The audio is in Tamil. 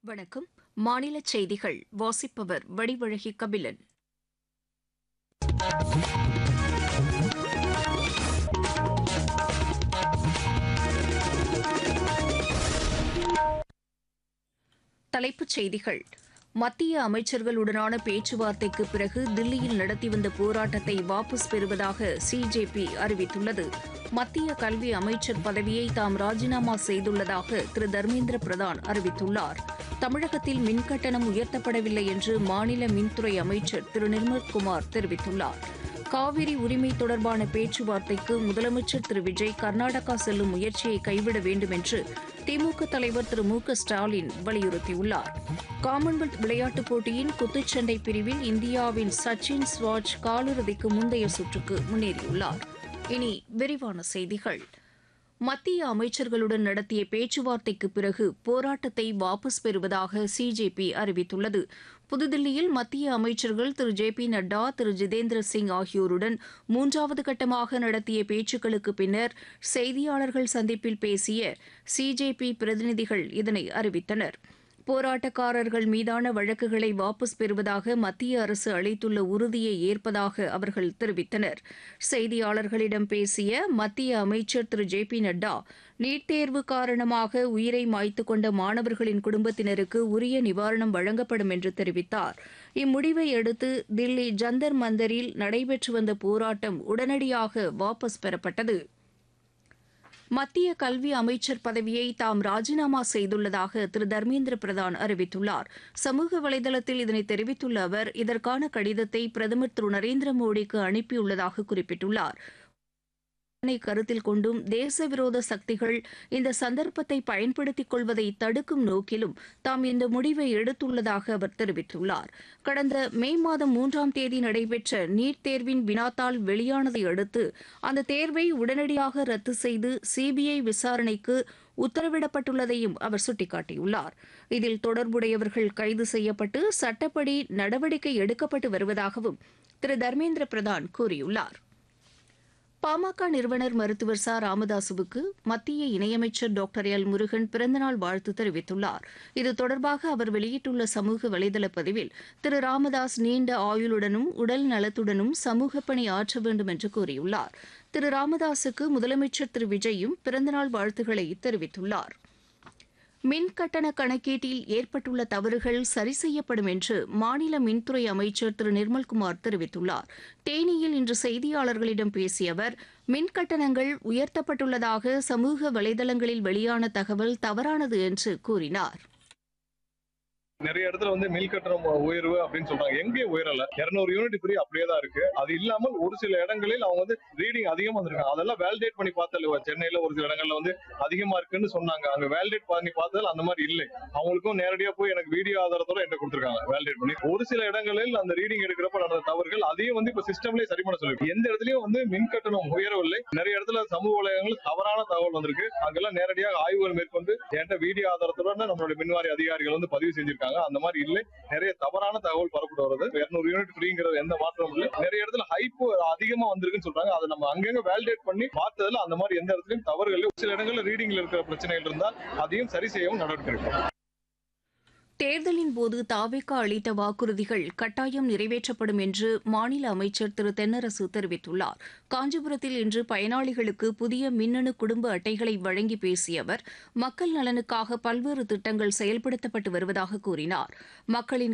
வணக்கம் மாநில செய்திகள் வாசிப்பவர் வடிவழகி கபிலன் தலைப்புச் செய்திகள் மத்திய அமைச்சர்களுடனான பேச்சுவார்த்தைக்கு பிறகு தில்லியில் நடத்தி வந்த போராட்டத்தை வாபஸ் பெறுவதாக சிஜேபி அறிவித்துள்ளது மத்திய கல்வி அமைச்சர் பதவியை தாம் ராஜினாமா செய்துள்ளதாக திரு தர்மேந்திர பிரதான் அறிவித்துள்ளார் தமிழகத்தில் மின்கட்டணம் உயர்த்தப்படவில்லை என்று மாநில மின்துறை அமைச்சர் திரு நிர்மல்குமார் தெரிவித்துள்ளார் காவிரி உரிமை தொடர்பான பேச்சுவார்த்தைக்கு முதலமைச்சர் திரு விஜய் கர்நாடகா செல்லும் முயற்சியை கைவிட வேண்டும் என்று திமுக தலைவர் திரு மு க ஸ்டாலின் வலியுறுத்தியுள்ளார் காமன்வெல்த் விளையாட்டுப் போட்டியின் குத்துச்சண்டை பிரிவில் இந்தியாவின் சச்சின் ஸ்வாஜ் காலிறுதிக்கு முந்தைய சுற்றுக்கு முன்னேறியுள்ளார் இனி விரிவான செய்திகள் மத்திய அமைச்சர்களுடன் நடத்திய பேச்சுவார்த்தைக்கு பிறகு போராட்டத்தை வாபஸ் பெறுவதாக சிஜேபி அறிவித்துள்ளது புதுதில்லியில் மத்திய அமைச்சர்கள் திரு ஜே பி நட்டா திரு ஜிதேந்திர சிங் ஆகியோருடன் மூன்றாவது கட்டமாக நடத்திய பேச்சுக்களுக்கு பின்னர் செய்தியாளர்கள் சந்திப்பில் பேசிய சிஜேபி பிரதிநிதிகள் இதனை அறிவித்தனர் போராட்டக்காரர்கள் மீதான வழக்குகளை வாபஸ் பெறுவதாக மத்திய அரசு அளித்துள்ள உறுதியை ஏற்பதாக அவர்கள் தெரிவித்தனர் செய்தியாளர்களிடம் பேசிய மத்திய அமைச்சர் திரு ஜே பி நட்டா நீட் தேர்வு காரணமாக உயிரை மாய்த்து கொண்ட மாணவர்களின் குடும்பத்தினருக்கு உரிய நிவாரணம் வழங்கப்படும் என்று தெரிவித்தார் இம்முடிவை அடுத்து தில்லி ஜந்தர் மந்தரில் நடைபெற்று வந்த போராட்டம் உடனடியாக வாபஸ் பெறப்பட்டது மத்திய கல்வி அமைச்சர் பதவியை தாம் ராஜினாமா செய்துள்ளதாக திரு தர்மேந்திர பிரதான் அறிவித்துள்ளார் சமூக வலைதளத்தில் இதனை தெரிவித்துள்ள அவர் இதற்கான கடிதத்தை பிரதமர் திரு நரேந்திர மோடிக்கு அனுப்பியுள்ளதாக குறிப்பிட்டுள்ளார் இதனை கருத்தில் கொண்டும் தேசவிரோத சக்திகள் இந்த சந்தர்ப்பத்தை பயன்படுத்திக் கொள்வதை தடுக்கும் நோக்கிலும் தாம் இந்த முடிவை எடுத்துள்ளதாக அவர் தெரிவித்துள்ளார் கடந்த மே மாதம் மூன்றாம் தேதி நடைபெற்ற நீட் தேர்வின் வினாத்தாள் வெளியானதை அடுத்து அந்த தேர்வை உடனடியாக ரத்து செய்து சிபிஐ விசாரணைக்கு உத்தரவிடப்பட்டுள்ளதையும் அவர் சுட்டிக்காட்டியுள்ளார் இதில் தொடர்புடையவர்கள் கைது செய்யப்பட்டு சட்டப்படி நடவடிக்கை எடுக்கப்பட்டு வருவதாகவும் திரு தர்மேந்திர பிரதான் கூறியுள்ளார் பாமக நிறுவனர் மருத்துவர் ச ராமதாசுவுக்கு மத்திய இணையமைச்சர் டாக்டர் எல் முருகன் பிறந்தநாள் வாழ்த்து தெரிவித்துள்ளார் இது தொடர்பாக அவர் வெளியிட்டுள்ள சமூக வலைதள பதிவில் திரு ராமதாஸ் நீண்ட ஆயுளுடனும் உடல் நலத்துடனும் சமூக பணி ஆற்ற வேண்டும் என்று கூறியுள்ளார் திரு ராமதாசுக்கு முதலமைச்சர் திரு விஜயும் பிறந்தநாள் வாழ்த்துக்களை தெரிவித்துள்ளார் மின் கட்டண கணக்கீட்டில் ஏற்பட்டுள்ள தவறுகள் சரி செய்யப்படும் என்று மாநில மின்துறை அமைச்சர் திரு நிர்மல்குமார் தெரிவித்துள்ளார் தேனியில் இன்று செய்தியாளர்களிடம் பேசிய அவர் மின் கட்டணங்கள் உயர்த்தப்பட்டுள்ளதாக சமூக வலைதளங்களில் வெளியான தகவல் தவறானது என்று கூறினார் நிறைய இடத்துல வந்து மில் கட்டணம் உயர்வு அப்படின்னு சொல்றாங்க எங்கே உயரல இருநூறு யூனிட் ஃப்ரீ அப்படியே தான் இருக்கு அது இல்லாமல் ஒரு சில இடங்களில் அவங்க வந்து ரீடிங் அதிகமா வந்திருக்காங்க அதெல்லாம் வேலிடேட் பண்ணி பார்த்தல சென்னையில ஒரு சில இடங்கள்ல வந்து அதிகமா இருக்குன்னு சொன்னாங்க அங்க வேலிடேட் பண்ணி பார்த்ததுல அந்த மாதிரி இல்லை அவங்களுக்கும் நேரடியா போய் எனக்கு வீடியோ ஆதாரத்தோட என்கிட்ட கொடுத்துருக்காங்க வேலிடேட் பண்ணி ஒரு சில இடங்களில் அந்த ரீடிங் எடுக்கிறப்ப நடந்த தவறுகள் அதையும் வந்து இப்ப சிஸ்டம்லயே சரி பண்ண சொல்லி எந்த இடத்துலயும் வந்து மின் கட்டணம் உயரவில்லை நிறைய இடத்துல சமூக வலைதளங்கள் தவறான தகவல் வந்திருக்கு அங்கெல்லாம் நேரடியாக ஆய்வுகள் மேற்கொண்டு என்கிட்ட வீடியோ ஆதாரத்தோட நம்மளுடைய மின்வாரி அதிகாரிகள் வந்து பதிவு செஞ்சிருக்காங்க அந்த மாதிரி இல்லை நிறைய தவறான தகவல் பரப்பிட்டு வருது இருநூறு யூனிட் ஃப்ரீங்கிறது எந்த மாற்றமும் இல்லை நிறைய இடத்துல ஹைப் அதிகமா வந்திருக்குன்னு சொல்றாங்க அதை நம்ம அங்கங்க வேலிடேட் பண்ணி பார்த்ததுல அந்த மாதிரி எந்த இடத்துலயும் தவறுகள் இல்லை. சில இடங்கள்ல ரீடிங்ல இருக்கிற பிரச்சனைகள் இருந்தால் அதையும் சரி செய்யவும் நடவடிக்கை எடுக்கும் தேர்தலின் போது தாவேக்கா அளித்த வாக்குறுதிகள் கட்டாயம் நிறைவேற்றப்படும் என்று மாநில அமைச்சர் திரு தென்னரசு தெரிவித்துள்ளார் காஞ்சிபுரத்தில் இன்று பயனாளிகளுக்கு புதிய மின்னணு குடும்ப அட்டைகளை வழங்கி பேசிய அவர் மக்கள் நலனுக்காக பல்வேறு திட்டங்கள் செயல்படுத்தப்பட்டு வருவதாக கூறினார் மக்களின்